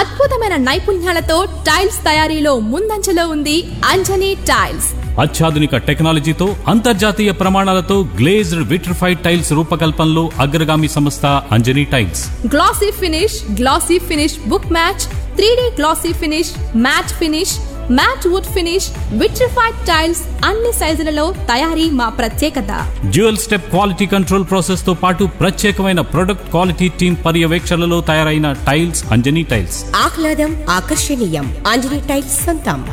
అద్భుతమైన నైపుణ్యాలతో టైల్స్ తయారీలో ముందంజలో ఉంది అంజనీ టైల్స్ అత్యాధునిక టెక్నాలజీతో అంతర్జాతీయ ప్రమాణాలతో గ్లేజ్డ్ విట్రిఫైడ్ టైల్స్ రూపకల్పనలో అగ్రగామి సంస్థ Anjani tiles glossy finish glossy finish book match three glossy finish matt finish matt wood finish vitrified tiles అన్ని సైజులలో తయారీ మా ప్రత్యేకత dual step quality control process తో పాటు ప్రత్యేకమైన ప్రొడక్ట్ క్వాలిటీ టీమ్ పర్యవేక్షణలో తయారైన టైల్స్ అంజనీ టైల్స్ ఆహ్లాదం ఆకర్షణీయం ఆంజనేయ టైల్స్ సొంతం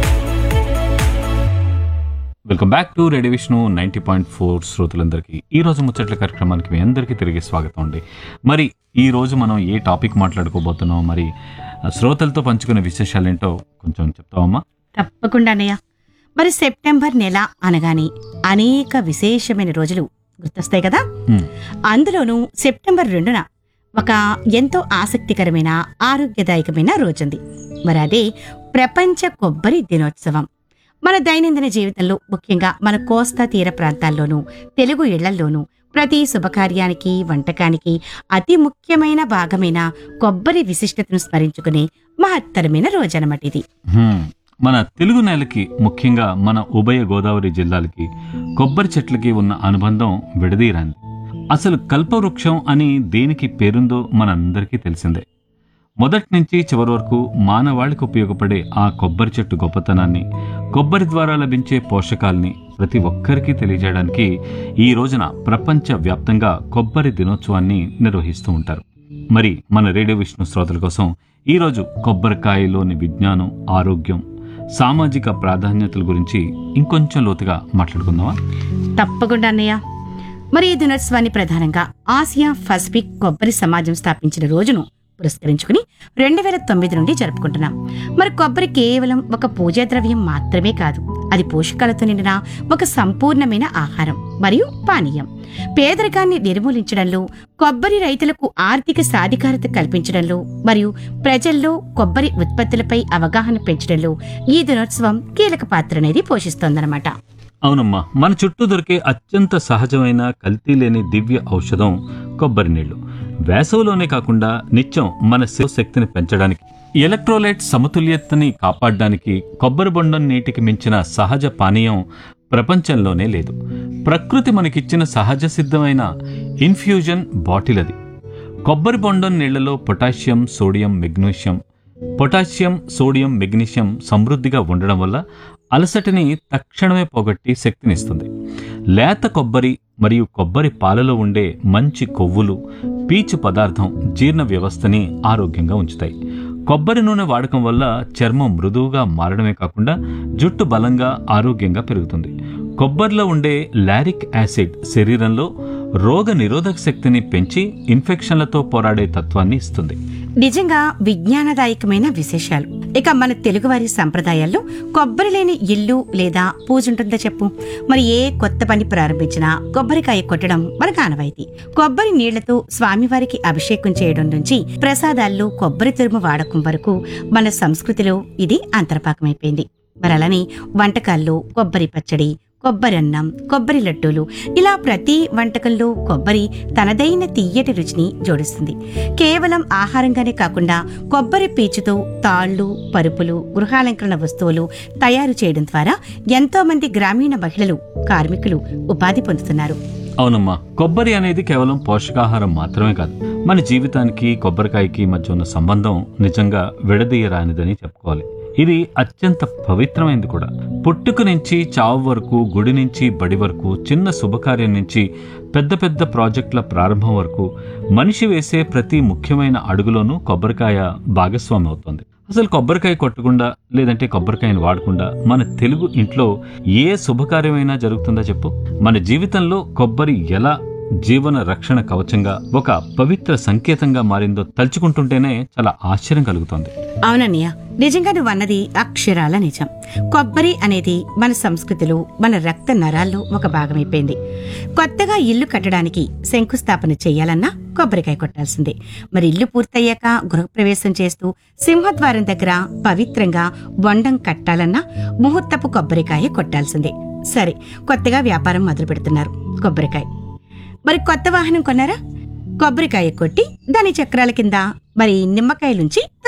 welcome back to radio Vishnu ninety point four శ్రోతలందరికీ ఈ రోజు ముచ్చట్ల కార్యక్రమానికి మీ అందరికీ తిరిగి స్వాగతం అండి మరి ఈ రోజు మనం ఏ టాపిక్ మాట్లాడుకోబోతున్నాం మరి ఆ, శ్రోతలతో పంచుకునే విశేషాలు ఏంటో కొంచెం చెప్తావమ్మా తప్పకుండా అన్నయ్య మరి సెప్టెంబర్ నెల అనగానే అనేక విశేషమైన రోజులు గుర్తొస్తాయి కదా హ్మ్. అందులోనూ సెప్టెంబర్ రెండున ఒక ఎంతో ఆసక్తికరమైన ఆరోగ్యదాయకమైన రోజుంది మరి అదే ప్రపంచ కొబ్బరి దినోత్సవం మన దైనందిన జీవితంలో ముఖ్యంగా మన కోస్తా తీర ప్రాంతాల్లోనూ తెలుగు ఇళ్లల్లోనూ ప్రతి శుభకార్యానికి వంటకానికి అతి ముఖ్యమైన భాగమైన కొబ్బరి విశిష్టతను స్మరించుకునే మహత్తరమైన రోజనమాట ఇది హ్మ్. మన తెలుగు నేలకి ముఖ్యంగా మన ఉభయ గోదావరి జిల్లాలకి కొబ్బరి చెట్లకి ఉన్న అనుబంధం విడదీరాంది అసలు కల్పవృక్షం అని దేనికి పేరుందో మనందరికీ తెలిసిందే మొదటి నుంచి చివరి వరకు మానవాళికి ఉపయోగపడే ఆ కొబ్బరి చెట్టు గొప్పతనాన్ని కొబ్బరి ద్వారా లభించే పోషకాల్ని ప్రతి ఒక్కరికి తెలియజేయడానికి ఈ రోజున ప్రపంచ వ్యాప్తంగా కొబ్బరి దినోత్సవాన్ని నిర్వహిస్తూ ఉంటారు మరి మన రేడియో విష్ణు శ్రోతల కోసం ఈరోజు కొబ్బరికాయలోని విజ్ఞానం ఆరోగ్యం సామాజిక ప్రాధాన్యతల గురించి ఇంకొంచెం లోతుగా మాట్లాడుకుందామా తప్పకుండా అన్నయ్య మరి ఈ దినోత్సవాన్ని ప్రధానంగా ఆసియా పసిఫిక్ కొబ్బరి సమాజం స్థాపించిన రోజును పురస్కరించుకుని రెండు వేల తొమ్మిది నుండి జరుపుకుంటున్నాం మరి కొబ్బరి కేవలం ఒక పూజా ద్రవ్యం మాత్రమే కాదు అది పోషకాలతో నిండిన ఒక సంపూర్ణమైన ఆహారం మరియు పానీయం పేదరికాన్ని నిర్మూలించడంలో కొబ్బరి రైతులకు ఆర్థిక సాధికారత కల్పించడంలో మరియు ప్రజల్లో కొబ్బరి ఉత్పత్తులపై అవగాహన పెంచడంలో ఈ దినోత్సవం కీలక పాత్ర అనేది పోషిస్తోందన్నమాట అవునమ్మా మన చుట్టూ దొరికే అత్యంత సహజమైన కల్తీ లేని దివ్య ఔషధం కొబ్బరి నీళ్లు వేసవిలోనే కాకుండా నిత్యం మన శివ శక్తిని పెంచడానికి ఎలక్ట్రోలైట్ సమతుల్యతని కాపాడడానికి కొబ్బరి బొండం నీటికి మించిన సహజ పానీయం ప్రపంచంలోనే లేదు ప్రకృతి మనకిచ్చిన సహజ సిద్ధమైన ఇన్ఫ్యూజన్ బాటిల్ అది కొబ్బరి బొండం నీళ్లలో potassium sodium magnesium potassium sodium magnesium సమృద్ధిగా ఉండడం వల్ల అలసటని తక్షణమే పోగొట్టి శక్తినిస్తుంది లేత కొబ్బరి మరియు కొబ్బరి పాలలో ఉండే మంచి కొవ్వులు పీచు పదార్థం జీర్ణ వ్యవస్థని ఆరోగ్యంగా ఉంచుతాయి కొబ్బరి నూనె వాడకం వల్ల చర్మం మృదువుగా మారడమే కాకుండా జుట్టు బలంగా ఆరోగ్యంగా పెరుగుతుంది కొబ్బరిలో ఉండే లారిక్ యాసిడ్ శరీరంలో రోగ నిరోధక శక్తిని పెంచి ఇన్ఫెక్షన్లతో పోరాడే తత్వాన్ని ఇస్తుంది నిజంగా విజ్ఞానదాయకమైన విశేషాలు ఇక మన తెలుగువారి సంప్రదాయాల్లో కొబ్బరి లేని ఇల్లు లేదా పూజ ఉంటుందో చెప్పు మరి ఏ కొత్త పని ప్రారంభించినా కొబ్బరికాయ కొట్టడం మనకు ఆనవాయితీ కొబ్బరి నీళ్లతో స్వామివారికి అభిషేకం చేయడం నుంచి ప్రసాదాల్లో కొబ్బరి తురుము వాడకం వరకు మన సంస్కృతిలో ఇది అంతర్భాగమైపోయింది మరి అలానే వంటకాల్లో కొబ్బరి పచ్చడి కొబ్బరి అన్నం కొబ్బరి లడ్డూలు ఇలా ప్రతి వంటకంలో కొబ్బరి తనదైన తీయటి రుచిని జోడిస్తుంది కేవలం ఆహారంగానే కాకుండా కొబ్బరి పీచుతో తాళ్లు పరుపులు గృహాలంకరణ వస్తువులు తయారు చేయడం ద్వారా ఎంతో మంది గ్రామీణ మహిళలు కార్మికులు ఉపాధి పొందుతున్నారు అవునమ్మా కొబ్బరి అనేది కేవలం పోషకాహారం మాత్రమే కాదు మన జీవితానికి కొబ్బరికాయకి మధ్య ఉన్న సంబంధం నిజంగా విడదీయరానిదని చెప్పుకోవాలి ఇది అత్యంత పవిత్రమైనది కూడా పుట్టుక నుంచి చావు వరకు గుడి నుంచి బడి వరకు చిన్న శుభకార్యం నుంచి పెద్ద పెద్ద ప్రాజెక్టుల ప్రారంభం వరకు మనిషి వేసే ప్రతి ముఖ్యమైన అడుగులోనూ కొబ్బరికాయ భాగస్వామి అవుతుంది అసలు కొబ్బరికాయ కొట్టకుండా లేదంటే కొబ్బరికాయను వాడకుండా మన తెలుగు ఇంట్లో ఏ శుభకార్యమైనా జరుగుతుందా చెప్పు మన జీవితంలో కొబ్బరి ఎలా జీవన రక్షణ కవచంగా ఒక పవిత్ర సంకేతంగా మారిందో తలుచుకుంటుంటేనే చాలా ఆశ్చర్యం కలుగుతోంది అవునన్నయ్య నిజంగా నువ్వు అన్నది అక్షరాల నిజం కొబ్బరి అనేది మన సంస్కృతిలో మన రక్త నరాల్లో ఒక భాగమైపోయింది కొత్తగా ఇల్లు కట్టడానికి శంకుస్థాపన చేయాలన్నా కొబ్బరికాయ కొట్టాల్సిందే మరి ఇల్లు పూర్తయ్యాక గృహప్రవేశం చేస్తూ సింహద్వారం దగ్గర పవిత్రంగా బొండం కట్టాలన్నా ముహూర్తపు కొబ్బరికాయ కొట్టాల్సిందే సరే కొత్తగా వ్యాపారం మొదలు పెడుతున్నారు కొబ్బరికాయ మరి కొత్త వాహనం కొన్నారా కొబ్బరికాయ కొట్టి దాని చక్రాల కింద మరి నిమ్మకాయలుంచి